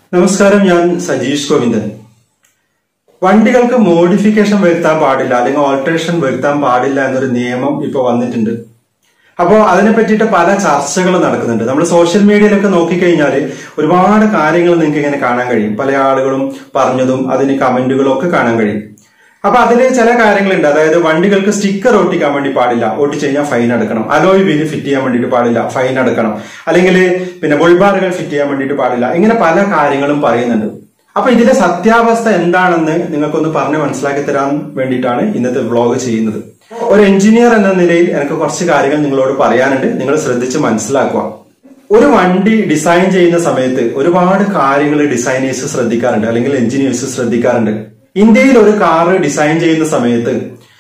നമസ്കാരം ഞാൻ സജീഷ് ഗോവിന്ദൻ വണ്ടികൾക്ക് മോഡിഫിക്കേഷൻ വരുത്താൻ പാടില്ല അല്ലെങ്കിൽ ഓൾട്രേഷൻ വരുത്താൻ പാടില്ല എന്നൊരു നിയമം ഇപ്പൊ വന്നിട്ടുണ്ട് അപ്പോൾ അതിനെ പറ്റിയിട്ട് പല ചർച്ചകൾ നടക്കുന്നുണ്ട് നമ്മൾ സോഷ്യൽ മീഡിയയിലൊക്കെ നോക്കിക്കഴിഞ്ഞാൽ ഒരുപാട് കാര്യങ്ങൾ നിങ്ങൾക്ക് ഇങ്ങനെ കാണാൻ കഴിയും പല ആളുകളും പറഞ്ഞതും അതിന് കമന്റുകളും ഒക്കെ കാണാൻ കഴിയും അപ്പൊ അതിൽ ചില കാര്യങ്ങളുണ്ട് അതായത് വണ്ടികൾക്ക് സ്റ്റിക്കർ ഒട്ടിക്കാൻ വേണ്ടി പാടില്ല ഒട്ടിച്ചു കഴിഞ്ഞാൽ ഫൈൻ അടക്കണം അലോയ് വീല് ഫിറ്റ് ചെയ്യാൻ വേണ്ടിയിട്ട് പാടില്ല ഫൈൻ അടക്കണം അല്ലെങ്കിൽ പിന്നെ ബുൾബാറുകൾ ഫിറ്റ് ചെയ്യാൻ വേണ്ടിയിട്ട് പാടില്ല ഇങ്ങനെ പല കാര്യങ്ങളും പറയുന്നുണ്ട് അപ്പൊ ഇതിലെ സത്യാവസ്ഥ എന്താണെന്ന് നിങ്ങൾക്കൊന്ന് പറഞ്ഞ് മനസ്സിലാക്കി തരാൻ വേണ്ടിയിട്ടാണ് ഇന്നത്തെ വ്ളോഗ് ചെയ്യുന്നത് ഒരു എഞ്ചിനീയർ എന്ന നിലയിൽ എനിക്ക് കുറച്ച് കാര്യങ്ങൾ നിങ്ങളോട് പറയാനുണ്ട് നിങ്ങൾ ശ്രദ്ധിച്ച് മനസ്സിലാക്കുക ഒരു വണ്ടി ഡിസൈൻ ചെയ്യുന്ന സമയത്ത് ഒരുപാട് കാര്യങ്ങൾ ഡിസൈനേഴ്സ് ശ്രദ്ധിക്കാറുണ്ട് അല്ലെങ്കിൽ എഞ്ചിനീയേഴ്സ് ശ്രദ്ധിക്കാറുണ്ട് ഇന്ത്യയിൽ ഒരു കാറ് ഡിസൈൻ ചെയ്യുന്ന സമയത്ത്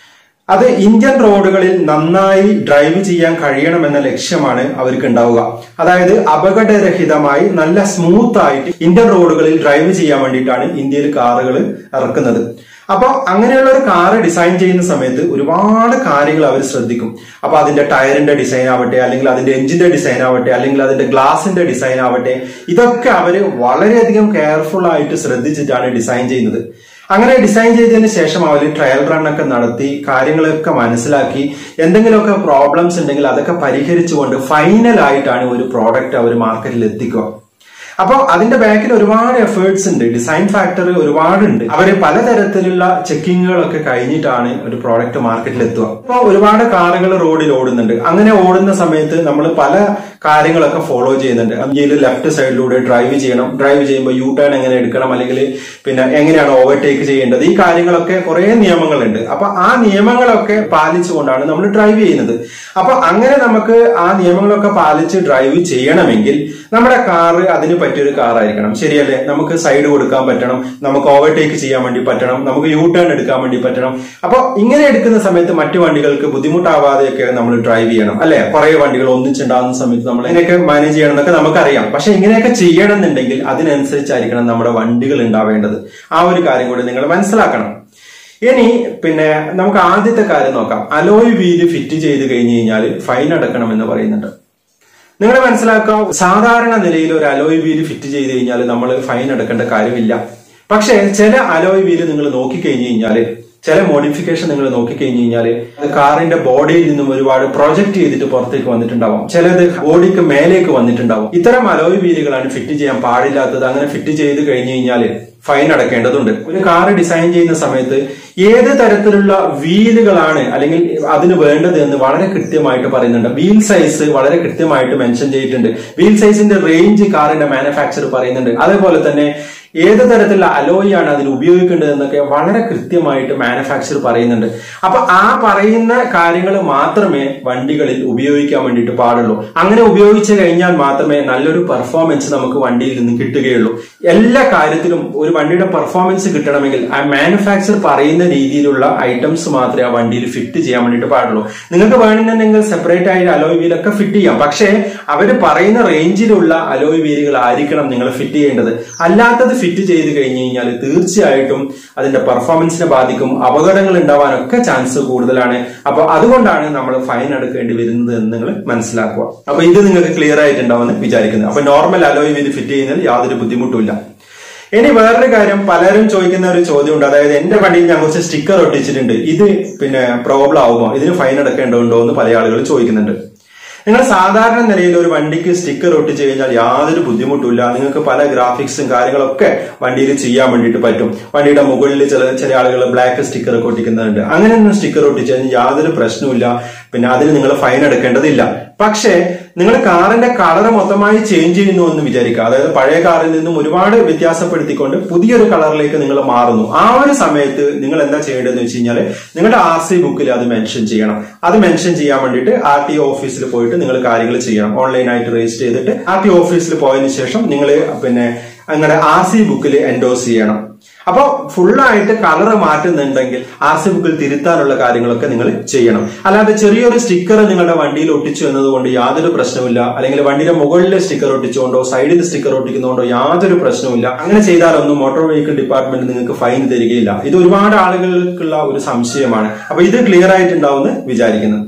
അത് ഇന്ത്യൻ റോഡുകളിൽ നന്നായി ഡ്രൈവ് ചെയ്യാൻ കഴിയണമെന്ന ലക്ഷ്യമാണ് അവർക്ക് ഉണ്ടാവുക അതായത് അപകടരഹിതമായി നല്ല സ്മൂത്ത് ആയിട്ട് ഇന്ത്യൻ റോഡുകളിൽ ഡ്രൈവ് ചെയ്യാൻ വേണ്ടിയിട്ടാണ് ഇന്ത്യയിൽ കാറുകൾ ഇറക്കുന്നത് അപ്പൊ അങ്ങനെയുള്ള ഒരു കാറ് ഡിസൈൻ ചെയ്യുന്ന സമയത്ത് ഒരുപാട് കാര്യങ്ങൾ അവർ ശ്രദ്ധിക്കും അപ്പൊ അതിന്റെ ടയറിന്റെ ഡിസൈൻ ആവട്ടെ അല്ലെങ്കിൽ അതിന്റെ എഞ്ചിന്റെ ഡിസൈൻ ആവട്ടെ അല്ലെങ്കിൽ അതിന്റെ ഗ്ലാസിന്റെ ഡിസൈൻ ആവട്ടെ ഇതൊക്കെ അവര് വളരെയധികം കെയർഫുൾ ആയിട്ട് ശ്രദ്ധിച്ചിട്ടാണ് ഡിസൈൻ ചെയ്യുന്നത് അങ്ങനെ ഡിസൈൻ ചെയ്തതിന് ശേഷം അവർ ട്രയൽ റൺ ഒക്കെ നടത്തി കാര്യങ്ങളൊക്കെ മനസ്സിലാക്കി എന്തെങ്കിലുമൊക്കെ പ്രോബ്ലംസ് ഉണ്ടെങ്കിൽ അതൊക്കെ പരിഹരിച്ചുകൊണ്ട് ഫൈനൽ ആയിട്ടാണ് ഒരു പ്രോഡക്റ്റ് അവർ മാർക്കറ്റിൽ എത്തിക്കുക അപ്പോൾ അതിന്റെ ബാക്കിൽ ഒരുപാട് എഫേർട്സ് ഉണ്ട് ഡിസൈൻ ഫാക്ടർ ഒരുപാടുണ്ട് അവര് പലതരത്തിലുള്ള ചെക്കിങ്ങുകളൊക്കെ കഴിഞ്ഞിട്ടാണ് ഒരു പ്രോഡക്റ്റ് മാർക്കറ്റിൽ എത്തുക അപ്പോൾ ഒരുപാട് കാറുകൾ റോഡിൽ ഓടുന്നുണ്ട് അങ്ങനെ ഓടുന്ന സമയത്ത് നമ്മൾ പല കാര്യങ്ങളൊക്കെ ഫോളോ ചെയ്യുന്നുണ്ട് ഇന്ത്യയിൽ ലെഫ്റ്റ് സൈഡിലൂടെ ഡ്രൈവ് ചെയ്യണം ഡ്രൈവ് ചെയ്യുമ്പോൾ യു ടേൺ എങ്ങനെ എടുക്കണം അല്ലെങ്കിൽ പിന്നെ എങ്ങനെയാണ് ഓവർടേക്ക് ചെയ്യേണ്ടത് ഈ കാര്യങ്ങളൊക്കെ കുറെ നിയമങ്ങളുണ്ട് അപ്പൊ ആ നിയമങ്ങളൊക്കെ പാലിച്ചുകൊണ്ടാണ് നമ്മൾ ഡ്രൈവ് ചെയ്യുന്നത് അപ്പൊ അങ്ങനെ നമുക്ക് ആ നിയമങ്ങളൊക്കെ പാലിച്ച് ഡ്രൈവ് ചെയ്യണമെങ്കിൽ നമ്മുടെ കാറ് അതിന് പറ്റിയൊരു കാറായിരിക്കണം ശരിയല്ലേ നമുക്ക് സൈഡ് കൊടുക്കാൻ പറ്റണം നമുക്ക് ഓവർടേക്ക് ചെയ്യാൻ വേണ്ടി പറ്റണം നമുക്ക് യു ടേൺ എടുക്കാൻ വേണ്ടി പറ്റണം അപ്പൊ ഇങ്ങനെ എടുക്കുന്ന സമയത്ത് മറ്റു വണ്ടികൾക്ക് ബുദ്ധിമുട്ടാവാതെയൊക്കെ നമ്മൾ ഡ്രൈവ് ചെയ്യണം അല്ലെ കുറെ വണ്ടികൾ ഒന്നിച്ചുണ്ടാകുന്ന സമയത്ത് നമ്മൾ ഇതിനൊക്കെ മാനേജ് ചെയ്യണം എന്നൊക്കെ നമുക്കറിയാം പക്ഷെ ഇങ്ങനെയൊക്കെ ചെയ്യണം എന്നുണ്ടെങ്കിൽ അതിനനുസരിച്ചായിരിക്കണം നമ്മുടെ വണ്ടികൾ ഉണ്ടാവേണ്ടത് ആ ഒരു കാര്യം കൂടി നിങ്ങൾ മനസ്സിലാക്കണം ഇനി പിന്നെ നമുക്ക് ആദ്യത്തെ കാര്യം നോക്കാം അലോയ് വീല് ഫിറ്റ് ചെയ്ത് കഴിഞ്ഞ് കഴിഞ്ഞാൽ ഫൈൻ അടക്കണം എന്ന് പറയുന്നുണ്ട് നിങ്ങൾ മനസ്സിലാക്കുക സാധാരണ നിലയിൽ ഒരു അലോയ് വീല് ഫിറ്റ് ചെയ്ത് കഴിഞ്ഞാൽ നമ്മൾ ഫൈൻ അടക്കേണ്ട കാര്യമില്ല പക്ഷേ ചില അലോയ് വീല് നിങ്ങൾ നോക്കിക്കഴിഞ്ഞ് കഴിഞ്ഞാല് ചില മോഡിഫിക്കേഷൻ നിങ്ങൾ നോക്കിക്കഴിഞ്ഞ് കഴിഞ്ഞാല് അത് കാറിന്റെ ബോഡിയിൽ നിന്നും ഒരുപാട് പ്രൊജക്ട് ചെയ്തിട്ട് പുറത്തേക്ക് വന്നിട്ടുണ്ടാവും ചിലത് ബോഡിക്ക് മേലേക്ക് വന്നിട്ടുണ്ടാവും ഇത്തരം അലോയ് വീലുകളാണ് ഫിറ്റ് ചെയ്യാൻ പാടില്ലാത്തത് അങ്ങനെ ഫിറ്റ് ചെയ്ത് കഴിഞ്ഞ് കഴിഞ്ഞാല് ഫൈൻ അടക്കേണ്ടതുണ്ട് ഒരു കാർ ഡിസൈൻ ചെയ്യുന്ന സമയത്ത് ഏത് തരത്തിലുള്ള വീലുകളാണ് അല്ലെങ്കിൽ അതിന് വേണ്ടത് എന്ന് വളരെ കൃത്യമായിട്ട് പറയുന്നുണ്ട് വീൽ സൈസ് വളരെ കൃത്യമായിട്ട് മെൻഷൻ ചെയ്തിട്ടുണ്ട് വീൽ സൈസിന്റെ റേഞ്ച് കാറിന്റെ മാനുഫാക്ചർ പറയുന്നുണ്ട് അതേപോലെ തന്നെ ഏത് തരത്തിലുള്ള അലോയ് ആണ് അതിന് ഉപയോഗിക്കേണ്ടത് എന്നൊക്കെ വളരെ കൃത്യമായിട്ട് മാനുഫാക്ചർ പറയുന്നുണ്ട് അപ്പൊ ആ പറയുന്ന കാര്യങ്ങൾ മാത്രമേ വണ്ടികളിൽ ഉപയോഗിക്കാൻ വേണ്ടിയിട്ട് പാടുള്ളൂ അങ്ങനെ ഉപയോഗിച്ചു കഴിഞ്ഞാൽ മാത്രമേ നല്ലൊരു പെർഫോമൻസ് നമുക്ക് വണ്ടിയിൽ നിന്ന് കിട്ടുകയുള്ളൂ എല്ലാ കാര്യത്തിലും ഒരു വണ്ടിയുടെ പെർഫോമൻസ് കിട്ടണമെങ്കിൽ ആ മാനുഫാക്ചർ പറയുന്ന രീതിയിലുള്ള ഐറ്റംസ് മാത്രമേ ആ വണ്ടിയിൽ ഫിറ്റ് ചെയ്യാൻ വേണ്ടിയിട്ട് പാടുള്ളൂ നിങ്ങൾക്ക് വേണമെന്നുണ്ടെങ്കിൽ സെപ്പറേറ്റ് ആയിട്ട് അലോയ് വീലൊക്കെ ഫിറ്റ് ചെയ്യാം പക്ഷേ അവർ പറയുന്ന റേഞ്ചിലുള്ള അലോയ് വീലുകൾ ആയിരിക്കണം നിങ്ങൾ ഫിറ്റ് ചെയ്യേണ്ടത് അല്ലാത്തത് ഫിറ്റ് ചെയ്ത് കഴിഞ്ഞ് കഴിഞ്ഞാൽ തീർച്ചയായിട്ടും അതിന്റെ പെർഫോമൻസിനെ ബാധിക്കും അപകടങ്ങൾ ഉണ്ടാവാനൊക്കെ ചാൻസ് കൂടുതലാണ് അപ്പൊ അതുകൊണ്ടാണ് നമ്മൾ ഫൈൻ എടുക്കേണ്ടി വരുന്നത് എന്ന് നിങ്ങൾ മനസ്സിലാക്കുക അപ്പൊ ഇത് നിങ്ങൾക്ക് ക്ലിയർ ആയിട്ടുണ്ടാവുമെന്ന് വിചാരിക്കുന്നത് അപ്പൊ നോർമൽ അലോയ് വീല് ഫിറ്റ് ചെയ്യുന്നതിൽ യാതൊരു ബുദ്ധിമുട്ടുമില്ല ഇനി വേറൊരു കാര്യം പലരും ചോദിക്കുന്ന ഒരു ചോദ്യമുണ്ട് അതായത് എന്റെ വണ്ടിയിൽ ഞാൻ കുറച്ച് സ്റ്റിക്കർ ഒട്ടിച്ചിട്ടുണ്ട് ഇത് പിന്നെ പ്രോബ്ലം ആവുമോ ഇതിന് ഫൈൻ അടക്കേണ്ടതുണ്ടോ എന്ന് പല ആളുകൾ ചോദിക്കുന്നുണ്ട് നിങ്ങൾ സാധാരണ നിലയിൽ ഒരു വണ്ടിക്ക് സ്റ്റിക്കർ ഒട്ടിച്ചു കഴിഞ്ഞാൽ യാതൊരു ബുദ്ധിമുട്ടില്ല നിങ്ങൾക്ക് പല ഗ്രാഫിക്സും കാര്യങ്ങളൊക്കെ വണ്ടിയിൽ ചെയ്യാൻ വേണ്ടിയിട്ട് പറ്റും വണ്ടിയുടെ മുകളിൽ ചില ചില ആളുകൾ ബ്ലാക്ക് സ്റ്റിക്കർ ഒക്കെ ഒട്ടിക്കുന്നുണ്ട് അങ്ങനെയൊന്നും സ്റ്റിക്കർ ഒട്ടിച്ചു കഴിഞ്ഞാൽ യാതൊരു പ്രശ്നവുമില്ല പിന്നെ അതിന് നിങ്ങൾ ഫൈൻ എടുക്കേണ്ടതില്ല പക്ഷേ നിങ്ങൾ കാറിന്റെ കളർ മൊത്തമായി ചേഞ്ച് ചെയ്യുന്നു എന്ന് വിചാരിക്കുക അതായത് പഴയ കാറിൽ നിന്നും ഒരുപാട് വ്യത്യാസപ്പെടുത്തിക്കൊണ്ട് പുതിയൊരു കളറിലേക്ക് നിങ്ങൾ മാറുന്നു ആ ഒരു സമയത്ത് നിങ്ങൾ എന്താ ചെയ്യേണ്ടതെന്ന് വെച്ച് കഴിഞ്ഞാൽ നിങ്ങളുടെ ആർ സി ബുക്കിൽ അത് മെൻഷൻ ചെയ്യണം അത് മെൻഷൻ ചെയ്യാൻ വേണ്ടിയിട്ട് ആർ ടി ഓഫീസിൽ പോയിട്ട് നിങ്ങൾ കാര്യങ്ങൾ ചെയ്യണം ഓൺലൈനായിട്ട് രജിസ്റ്റർ ചെയ്തിട്ട് ആർ ടി ഓഫീസിൽ പോയതിനു ശേഷം നിങ്ങൾ പിന്നെ നിങ്ങളുടെ ആർ സി ബുക്കിൽ എൻഡോസ് ചെയ്യണം അപ്പോൾ ഫുള്ളായിട്ട് കളർ മാറ്റുന്നുണ്ടെങ്കിൽ ആർ സി ബുക്കിൽ തിരുത്താനുള്ള കാര്യങ്ങളൊക്കെ നിങ്ങൾ ചെയ്യണം അല്ലാതെ ചെറിയൊരു സ്റ്റിക്കർ നിങ്ങളുടെ വണ്ടിയിൽ ഒട്ടിച്ചു എന്നതുകൊണ്ട് യാതൊരു പ്രശ്നവുമില്ല അല്ലെങ്കിൽ വണ്ടിയുടെ മുകളിലെ സ്റ്റിക്കർ ഒട്ടിച്ചുകൊണ്ടോ സൈഡിൽ സ്റ്റിക്കർ ഒട്ടിക്കുന്നതുകൊണ്ടോ യാതൊരു പ്രശ്നവുമില്ല അങ്ങനെ ചെയ്താലൊന്നും മോട്ടോർ വെഹിക്കിൾ ഡിപ്പാർട്ട്മെന്റ് നിങ്ങൾക്ക് ഫൈൻ തരികയില്ല ഇത് ഒരുപാട് ആളുകൾക്കുള്ള ഒരു സംശയമാണ് അപ്പൊ ഇത് ക്ലിയർ ആയിട്ടുണ്ടാവുമെന്ന് വിചാരിക്കുന്നു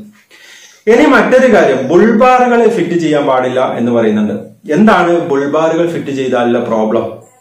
ഇനി മറ്റൊരു കാര്യം ബുൾബാറുകൾ ഫിറ്റ് ചെയ്യാൻ പാടില്ല എന്ന് പറയുന്നുണ്ട് എന്താണ് ബുൾബാറുകൾ ഫിറ്റ് ചെയ്താലുള്ള പ്രോബ്ലം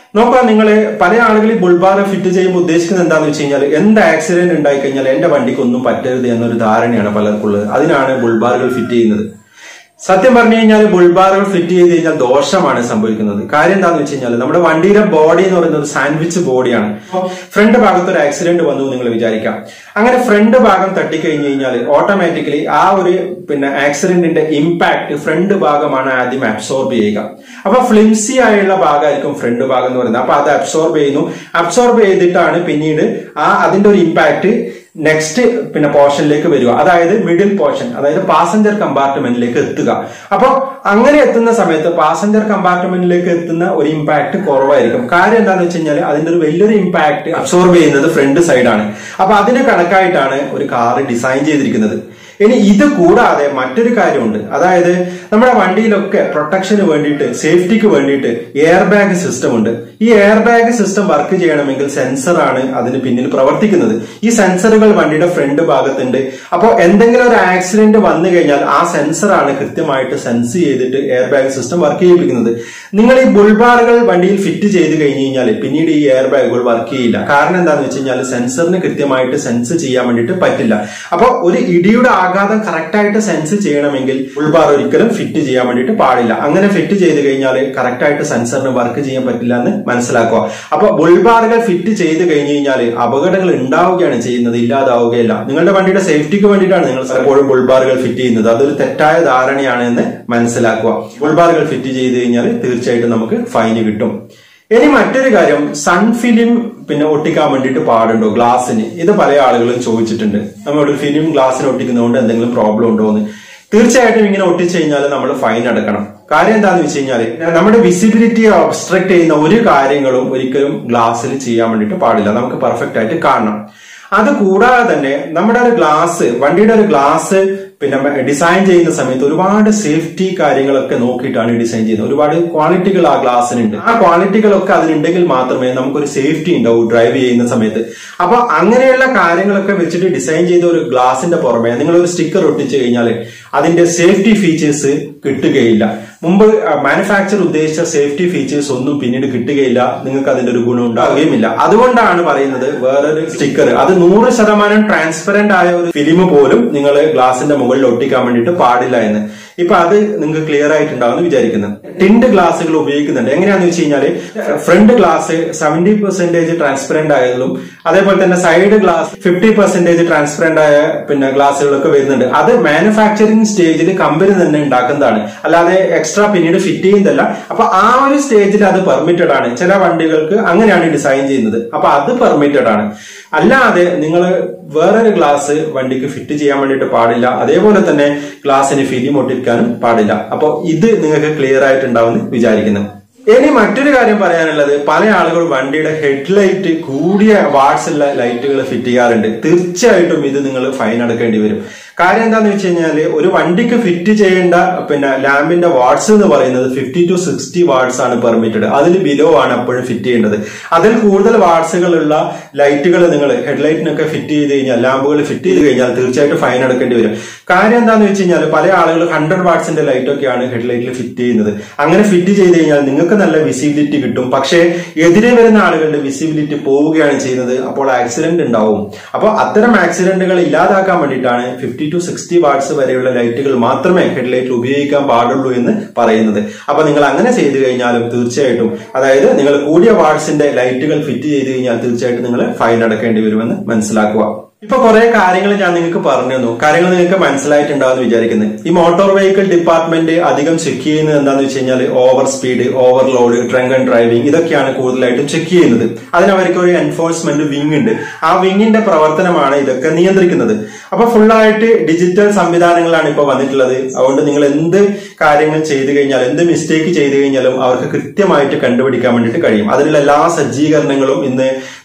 നോക്കാം നിങ്ങൾ പല ആളുകൾ ഈ ബുൾബാർ ഫിറ്റ് ചെയ്യുമ്പോൾ ഉദ്ദേശിക്കുന്നത് എന്താണെന്ന് വെച്ച് കഴിഞ്ഞാൽ എന്ത് ആക്സിഡന്റ് ഉണ്ടായി കഴിഞ്ഞാൽ എന്റെ വണ്ടിക്ക് ഒന്നും പറ്റരുത് എന്നൊരു ധാരണയാണ് പലർക്കുള്ളത് അതിനാണ് ബുൾബാറുകൾ ഫിറ്റ് ചെയ്യുന്നത് സത്യം പറഞ്ഞു കഴിഞ്ഞാൽ ബുൾബാറുകൾ ഫിറ്റ് ചെയ്ത് കഴിഞ്ഞാൽ ദോഷമാണ് സംഭവിക്കുന്നത് കാര്യം എന്താണെന്ന് വെച്ച് കഴിഞ്ഞാൽ നമ്മുടെ വണ്ടിയുടെ ബോഡി എന്ന് പറയുന്നത് സാൻഡ്വിച്ച് ബോഡിയാണ് ഫ്രണ്ട് ഭാഗത്ത് ഒരു ആക്സിഡന്റ് വന്നു എന്ന് നിങ്ങൾ വിചാരിക്കാം അങ്ങനെ ഫ്രണ്ട് ഭാഗം തട്ടിക്കഴിഞ്ഞ് കഴിഞ്ഞാൽ ഓട്ടോമാറ്റിക്കലി ആ ഒരു പിന്നെ ആക്സിഡന്റിന്റെ ഇമ്പാക്ട് ഫ്രണ്ട് ഭാഗമാണ് ആദ്യം അബ്സോർബ് ചെയ്യുക അപ്പൊ ഫ്ലിംസി ആയുള്ള ഭാഗമായിരിക്കും ഫ്രണ്ട് ഭാഗം എന്ന് പറയുന്നത് അപ്പൊ അത് അബ്സോർബ് ചെയ്യുന്നു അബ്സോർബ് ചെയ്തിട്ടാണ് പിന്നീട് ആ അതിന്റെ ഒരു ഇമ്പാക്ട് നെക്സ്റ്റ് പിന്നെ പോർഷനിലേക്ക് വരിക അതായത് മിഡിൽ പോർഷൻ അതായത് പാസഞ്ചർ കമ്പാർട്ട്മെന്റിലേക്ക് എത്തുക അപ്പോൾ അങ്ങനെ എത്തുന്ന സമയത്ത് പാസഞ്ചർ കമ്പാർട്ട്മെന്റിലേക്ക് എത്തുന്ന ഒരു ഇമ്പാക്ട് കുറവായിരിക്കും കാര്യം എന്താണെന്ന് വെച്ച് കഴിഞ്ഞാൽ അതിന്റെ ഒരു വലിയൊരു ഇമ്പാക്ട് അബ്സോർബ് ചെയ്യുന്നത് ഫ്രണ്ട് സൈഡാണ് അപ്പൊ അതിന് കണക്കായിട്ടാണ് ഒരു കാർ ഡിസൈൻ ചെയ്തിരിക്കുന്നത് ഇനി ഇത് കൂടാതെ മറ്റൊരു കാര്യമുണ്ട് അതായത് നമ്മുടെ വണ്ടിയിലൊക്കെ പ്രൊട്ടക്ഷന് വേണ്ടിയിട്ട് സേഫ്റ്റിക്ക് വേണ്ടിയിട്ട് എയർ ബാഗ് സിസ്റ്റം ഉണ്ട് ഈ എയർ ബാഗ് സിസ്റ്റം വർക്ക് ചെയ്യണമെങ്കിൽ സെൻസറാണ് അതിന് പിന്നിൽ പ്രവർത്തിക്കുന്നത് ഈ സെൻസറുകൾ വണ്ടിയുടെ ഫ്രണ്ട് ഭാഗത്തുണ്ട് അപ്പോൾ എന്തെങ്കിലും ഒരു ആക്സിഡന്റ് വന്നു കഴിഞ്ഞാൽ ആ സെൻസറാണ് കൃത്യമായിട്ട് സെൻസ് ചെയ്തിട്ട് എയർ ബാഗ് സിസ്റ്റം വർക്ക് ചെയ്യിപ്പിക്കുന്നത് നിങ്ങൾ ഈ ബുൾബാറുകൾ വണ്ടിയിൽ ഫിറ്റ് ചെയ്ത് കഴിഞ്ഞ് കഴിഞ്ഞാൽ പിന്നീട് ഈ എയർ ബാഗുകൾ വർക്ക് ചെയ്യില്ല കാരണം എന്താണെന്ന് വെച്ച് കഴിഞ്ഞാൽ സെൻസറിന് കൃത്യമായിട്ട് സെൻസ് ചെയ്യാൻ വേണ്ടിയിട്ട് പറ്റില്ല അപ്പോൾ ഒരു ഇടിയുടെ ആഘാതം കറക്റ്റ് ആയിട്ട് സെൻസ് ചെയ്യണമെങ്കിൽ ബുൾബാർ ഒരിക്കലും ഫിറ്റ് ചെയ്യാൻ വേണ്ടിയിട്ട് പാടില്ല അങ്ങനെ ഫിറ്റ് ചെയ്ത് കഴിഞ്ഞാൽ കറക്റ്റ് ആയിട്ട് സെൻസറിന് വർക്ക് ചെയ്യാൻ പറ്റില്ല എന്ന് മനസ്സിലാക്കുക അപ്പൊ ബുൾബാറുകൾ ഫിറ്റ് ചെയ്ത് കഴിഞ്ഞ് കഴിഞ്ഞാൽ അപകടങ്ങൾ ഉണ്ടാവുകയാണ് ചെയ്യുന്നത് ഇല്ലാതാവുകയില്ല നിങ്ങളുടെ വണ്ടിയുടെ സേഫ്റ്റിക്ക് വേണ്ടിയിട്ടാണ് നിങ്ങൾ പലപ്പോഴും ബുൾബാറുകൾ ഫിറ്റ് ചെയ്യുന്നത് അതൊരു തെറ്റായ ധാരണയാണ് എന്ന് മനസ്സിലാക്കുക ബുൾബാറുകൾ ഫിറ്റ് ചെയ്ത് കഴിഞ്ഞാൽ തീർച്ചയായിട്ടും നമുക്ക് ഫൈന് കിട്ടും ഇനി മറ്റൊരു കാര്യം സൺ ഫിലിം പിന്നെ ഒട്ടിക്കാൻ വേണ്ടിയിട്ട് പാടുണ്ടോ ഗ്ലാസ്സിന് ഇത് പല ആളുകളും ചോദിച്ചിട്ടുണ്ട് നമ്മളൊരു ഫിലിം ഗ്ലാസ്സിന് ഒട്ടിക്കുന്നതുകൊണ്ട് എന്തെങ്കിലും പ്രോബ്ലം ഉണ്ടോ എന്ന് തീർച്ചയായിട്ടും ഇങ്ങനെ ഒട്ടിച്ചു കഴിഞ്ഞാൽ നമ്മൾ ഫൈൻ അടക്കണം കാര്യം എന്താണെന്ന് വെച്ച് കഴിഞ്ഞാൽ നമ്മുടെ വിസിബിലിറ്റിയെ ഒബ്സ്ട്രക്ട് ചെയ്യുന്ന ഒരു കാര്യങ്ങളും ഒരിക്കലും ഗ്ലാസ്സിൽ ചെയ്യാൻ വേണ്ടിയിട്ട് പാടില്ല നമുക്ക് പെർഫെക്റ്റ് ആയിട്ട് കാണണം അത് കൂടാതെ തന്നെ നമ്മുടെ ഒരു ഗ്ലാസ് വണ്ടിയുടെ ഒരു ഗ്ലാസ് പിന്നെ ഡിസൈൻ ചെയ്യുന്ന സമയത്ത് ഒരുപാട് സേഫ്റ്റി കാര്യങ്ങളൊക്കെ നോക്കിയിട്ടാണ് ഡിസൈൻ ചെയ്യുന്നത് ഒരുപാട് ക്വാളിറ്റികൾ ആ ഗ്ലാസ്സിനുണ്ട് ആ ക്വാളിറ്റികളൊക്കെ അതിനുണ്ടെങ്കിൽ മാത്രമേ നമുക്കൊരു സേഫ്റ്റി ഉണ്ടാവൂ ഡ്രൈവ് ചെയ്യുന്ന സമയത്ത് അപ്പൊ അങ്ങനെയുള്ള കാര്യങ്ങളൊക്കെ വെച്ചിട്ട് ഡിസൈൻ ചെയ്ത ഒരു ഗ്ലാസിന്റെ പുറമെ നിങ്ങൾ ഒരു സ്റ്റിക്കർ ഒട്ടിച്ചു കഴിഞ്ഞാൽ അതിന്റെ സേഫ്റ്റി ഫീച്ചേഴ്സ് കിട്ടുകയില്ല മുമ്പ് മാനുഫാക്ചർ ഉദ്ദേശിച്ച സേഫ്റ്റി ഫീച്ചേഴ്സ് ഒന്നും പിന്നീട് കിട്ടുകയില്ല നിങ്ങൾക്ക് അതിന്റെ ഒരു ഗുണം ഉണ്ടാവുകയുമില്ല അതുകൊണ്ടാണ് പറയുന്നത് വേറൊരു സ്റ്റിക്കർ അത് നൂറ് ശതമാനം ട്രാൻസ്പെറന്റ് ആയ ഒരു ഫിലിം പോലും നിങ്ങൾ ഗ്ലാസിന്റെ മുകളിൽ ഒട്ടിക്കാൻ വേണ്ടിയിട്ട് പാടില്ല എന്ന് ഇപ്പൊ അത് നിങ്ങൾക്ക് ക്ലിയർ ആയിട്ടുണ്ടാവുമെന്ന് വിചാരിക്കുന്നു ടിൻഡ് ഗ്ലാസുകൾ ഉപയോഗിക്കുന്നുണ്ട് എങ്ങനെയാന്ന് വെച്ച് കഴിഞ്ഞാല് front glass seventy percentage transparent ആയതും അതേപോലെ തന്നെ side glass fifty percentage transparent ആയ പിന്നെ ഗ്ലാസുകളൊക്കെ വരുന്നുണ്ട് അത് മാനുഫാക്ചറിംഗ് സ്റ്റേജിൽ കമ്പനി തന്നെ ഉണ്ടാക്കുന്നതാണ് അല്ലാതെ എക്സ്ട്രാ പിന്നീട് ഫിറ്റ് ചെയ്യുന്നതല്ല അപ്പൊ ആ ഒരു സ്റ്റേജിൽ അത് പെർമിറ്റഡ് ആണ് ചില വണ്ടികൾക്ക് അങ്ങനെയാണ് ഡിസൈൻ ചെയ്യുന്നത് അപ്പൊ അത് പെർമിറ്റഡ് ആണ് അല്ലാതെ നിങ്ങൾ വേറൊരു ഗ്ലാസ് വണ്ടിക്ക് ഫിറ്റ് ചെയ്യാൻ വേണ്ടിയിട്ട് പാടില്ല അതേപോലെ തന്നെ ഗ്ലാസ്സിന് ഫിലിം ഒട്ടിക്കാനും പാടില്ല അപ്പോൾ ഇത് നിങ്ങൾക്ക് ക്ലിയർ ആയിട്ടുണ്ടാവുമെന്ന് വിചാരിക്കുന്നു ഇനി മറ്റൊരു കാര്യം പറയാനുള്ളത് പല ആളുകളും വണ്ടിയുടെ ഹെഡ്ലൈറ്റ് കൂടിയ വാട്സ് ഉള്ള ലൈറ്റുകൾ ഫിറ്റ് ചെയ്യാറുണ്ട് തീർച്ചയായിട്ടും ഇത് നിങ്ങൾ ഫൈൻ അടക്കേണ്ടി വരും കാര്യം എന്താന്ന് വെച്ച് കഴിഞ്ഞാല് ഒരു വണ്ടിക്ക് ഫിറ്റ് ചെയ്യേണ്ട പിന്നെ ലാമ്പിന്റെ വാട്സ് എന്ന് പറയുന്നത് ഫിഫ്റ്റി ടു സിക്സ്റ്റി വാട്സ് ആണ് പെർമിറ്റഡ് അതിൽ ബിലോ ആണ് അപ്പോഴും ഫിറ്റ് ചെയ്യേണ്ടത് അതിൽ കൂടുതൽ വാട്സുകളുള്ള ലൈറ്റുകൾ നിങ്ങൾ ഹെഡ്ലൈറ്റിനൊക്കെ ഫിറ്റ് ചെയ്ത് കഴിഞ്ഞാൽ ലാമ്പുകൾ ഫിറ്റ് ചെയ്ത് കഴിഞ്ഞാൽ തീർച്ചയായിട്ടും ഫൈൻ അടക്കേണ്ടി വരും കാര്യം എന്താന്ന് വെച്ച് കഴിഞ്ഞാൽ പല ആളുകൾ ഹൺഡ്രഡ് വാട്സിന്റെ ലൈറ്റൊക്കെയാണ് ഹെഡ്ലൈറ്റിൽ ഫിറ്റ് ചെയ്യുന്നത് അങ്ങനെ ഫിറ്റ് ചെയ്ത് കഴിഞ്ഞാൽ നിങ്ങൾക്ക് നല്ല വിസിബിലിറ്റി കിട്ടും പക്ഷേ എതിരെ വരുന്ന ആളുകളുടെ വിസിബിലിറ്റി പോവുകയാണ് ചെയ്യുന്നത് അപ്പോൾ ആക്സിഡന്റ് ഉണ്ടാവും അപ്പോൾ അത്തരം ആക്സിഡന്റുകൾ ഇല്ലാതാക്കാൻ വേണ്ടിയിട്ടാണ് ഫിഫ്റ്റി ടു സിക്സ്റ്റി വാട്ട്സ് വരെയുള്ള ലൈറ്റുകൾ മാത്രമേ ഹെഡ്ലൈറ്റിൽ ഉപയോഗിക്കാൻ പാടുള്ളൂ എന്ന് പറയുന്നത് അപ്പൊ നിങ്ങൾ അങ്ങനെ ചെയ്തു കഴിഞ്ഞാലും തീർച്ചയായിട്ടും അതായത് നിങ്ങൾ കൂടിയ വാട്ട്സിന്റെ ലൈറ്റുകൾ ഫിറ്റ് ചെയ്ത് കഴിഞ്ഞാൽ തീർച്ചയായിട്ടും നിങ്ങൾ ഫൈൻ അടക്കേണ്ടി വരുമെന്ന് മനസ്സിലാക്കുക ഇപ്പൊ കുറെ കാര്യങ്ങൾ ഞാൻ നിങ്ങൾക്ക് പറഞ്ഞു തന്നു കാര്യങ്ങൾ നിങ്ങൾക്ക് മനസ്സിലായിട്ടുണ്ടാവുമെന്ന് വിചാരിക്കുന്നത് ഈ മോട്ടോർ വെഹിക്കിൾ ഡിപ്പാർട്ട്മെന്റ് അധികം ചെക്ക് ചെയ്യുന്നത് എന്താണെന്ന് വെച്ച് കഴിഞ്ഞാൽ over speed overload drunk and driving ഇതൊക്കെയാണ് കൂടുതലായിട്ടും ചെക്ക് ചെയ്യുന്നത് അതിന് അവർക്ക് ഒരു എൻഫോഴ്സ്മെന്റ് വിങ് ഉണ്ട് ആ വിങ്ങിന്റെ പ്രവർത്തനമാണ് ഇതൊക്കെ നിയന്ത്രിക്കുന്നത് അപ്പൊ ഫുള്ളായിട്ട് ഡിജിറ്റൽ സംവിധാനങ്ങളാണ് ഇപ്പൊ വന്നിട്ടുള്ളത് അതുകൊണ്ട് നിങ്ങൾ എന്ത് കാര്യങ്ങൾ ചെയ്തു കഴിഞ്ഞാൽ എന്ത് മിസ്റ്റേക്ക് ചെയ്തു കഴിഞ്ഞാലും അവർക്ക് കൃത്യമായിട്ട് കണ്ടുപിടിക്കാൻ വേണ്ടിയിട്ട് കഴിയും അതിനുള്ള എല്ലാ സജ്ജീകരണങ്ങളും ഇന്ന്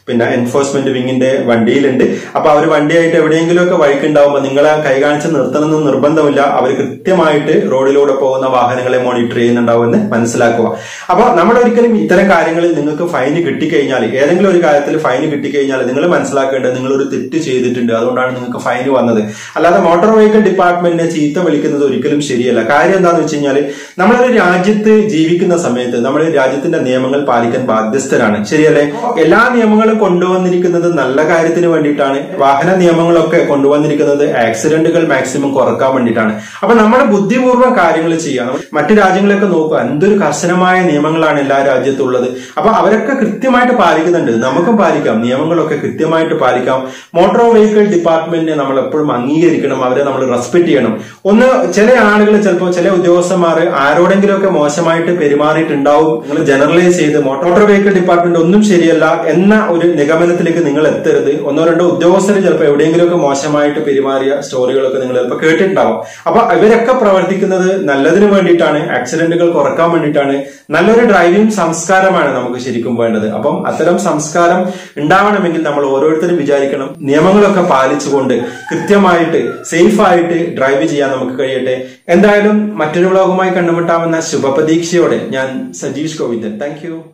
പിന്നെ എൻഫോഴ്സ്മെന്റ് വിങ്ങിന്റെ വണ്ടിയിലുണ്ട് അപ്പൊ അവർ വണ്ടിയായിട്ട് എവിടെയെങ്കിലും ഒക്കെ വഴിക്കുണ്ടാവുമ്പോൾ നിങ്ങളെ കൈ കാണിച്ച് നിർത്തണമെന്ന് നിർബന്ധമില്ല അവർ കൃത്യമായിട്ട് റോഡിലൂടെ പോകുന്ന വാഹനങ്ങളെ മോണിറ്റർ ചെയ്യുന്നുണ്ടാവുമെന്ന് മനസ്സിലാക്കുക അപ്പൊ നമ്മൾ ഒരിക്കലും ഇത്തരം കാര്യങ്ങളിൽ നിങ്ങൾക്ക് ഫൈൻ കിട്ടിക്കഴിഞ്ഞാൽ ഏതെങ്കിലും ഒരു കാര്യത്തിൽ ഫൈൻ കിട്ടിക്കഴിഞ്ഞാൽ നിങ്ങൾ മനസ്സിലാക്കേണ്ടത് നിങ്ങൾ ഒരു തെറ്റ് ചെയ്തിട്ടുണ്ട് അതുകൊണ്ടാണ് നിങ്ങൾക്ക് ഫൈൻ വന്നത് അല്ലാതെ മോട്ടോർ വെഹിക്കിൾ ഡിപ്പാർട്ട്മെന്റിനെ ചീത്ത വിളിക്കുന്നത് ഒരിക്കലും ശരിയല്ല കാര്യം എന്താണെന്ന് വെച്ച് കഴിഞ്ഞാൽ നമ്മളൊരു രാജ്യത്ത് ജീവിക്കുന്ന സമയത്ത് നമ്മൾ രാജ്യത്തിന്റെ നിയമങ്ങൾ പാലിക്കാൻ ബാധ്യസ്ഥരാണ് ശരിയല്ലേ എല്ലാ നിയമങ്ങളും കൊണ്ടുവന്നിരിക്കുന്നത് നല്ല കാര്യത്തിന് വേണ്ടിയിട്ടാണ് വാഹന നിയമങ്ങളൊക്കെ കൊണ്ടുവന്നിരിക്കുന്നത് ആക്സിഡന്റുകൾ മാക്സിമം കുറക്കാൻ വേണ്ടിയിട്ടാണ് അപ്പൊ നമ്മൾ ബുദ്ധിപൂർവ്വം കാര്യങ്ങൾ ചെയ്യാം മറ്റു രാജ്യങ്ങളൊക്കെ നോക്കുക എന്തൊരു കർശനമായ നിയമങ്ങളാണ് എല്ലാ രാജ്യത്തുള്ളത് അപ്പൊ അവരൊക്കെ കൃത്യമായിട്ട് പാലിക്കുന്നുണ്ട് നമുക്കും പാലിക്കാം നിയമങ്ങളൊക്കെ കൃത്യമായിട്ട് പാലിക്കാം മോട്ടോർ വെഹിക്കിൾ ഡിപ്പാർട്ട്മെന്റിനെ നമ്മൾ എപ്പോഴും അംഗീകരിക്കണം അവരെ നമ്മൾ റെസ്പെക്ട് ചെയ്യണം ഒന്ന് ചില ആളുകൾ ചിലപ്പോൾ ചില ഉദ്യോഗസ്ഥന്മാർ ആരോടെങ്കിലും ഒക്കെ മോശമായിട്ട് പെരുമാറിയിട്ടുണ്ടാവും നിങ്ങൾ ജനറലൈസ് ചെയ്ത് മോട്ടോർ വെഹിക്കിൾ ഡിപ്പാർട്ട്മെന്റ് ഒന്നും ശരിയല്ല എന്ന ഒരു നിഗമനത്തിലേക്ക് നിങ്ങൾ എത്തരുത് ഒന്നോ രണ്ടോ ഉദ്യോഗസ്ഥർ ചിലപ്പോൾ എവിടെയെങ്കിലുമൊക്കെ മോശമായിട്ട് പെരുമാറിയ സ്റ്റോറികളൊക്കെ നിങ്ങൾ ചിലപ്പോൾ കേട്ടിട്ടുണ്ടാവും അപ്പൊ ഇവരൊക്കെ പ്രവർത്തിക്കുന്നത് നല്ലതിന് വേണ്ടിയിട്ടാണ് ആക്സിഡന്റുകൾ കുറക്കാൻ വേണ്ടിയിട്ടാണ് നല്ലൊരു ഡ്രൈവിംഗ് സംസ്കാരമാണ് നമുക്ക് ശരിക്കും വേണ്ടത് അപ്പം അത്തരം സംസ്കാരം ഉണ്ടാവണമെങ്കിൽ നമ്മൾ ഓരോരുത്തരും വിചാരിക്കണം നിയമങ്ങളൊക്കെ പാലിച്ചുകൊണ്ട് കൃത്യമായിട്ട് സേഫ് ആയിട്ട് ഡ്രൈവ് ചെയ്യാൻ നമുക്ക് കഴിയട്ടെ എന്തായാലും മറ്റൊരു വ്ളോഗുമായി കണ്ടുമുട്ടാമെന്ന ശുഭപ്രതീക്ഷയോടെ ഞാൻ സജീഷ് ഗോവിന്ദൻ താങ്ക്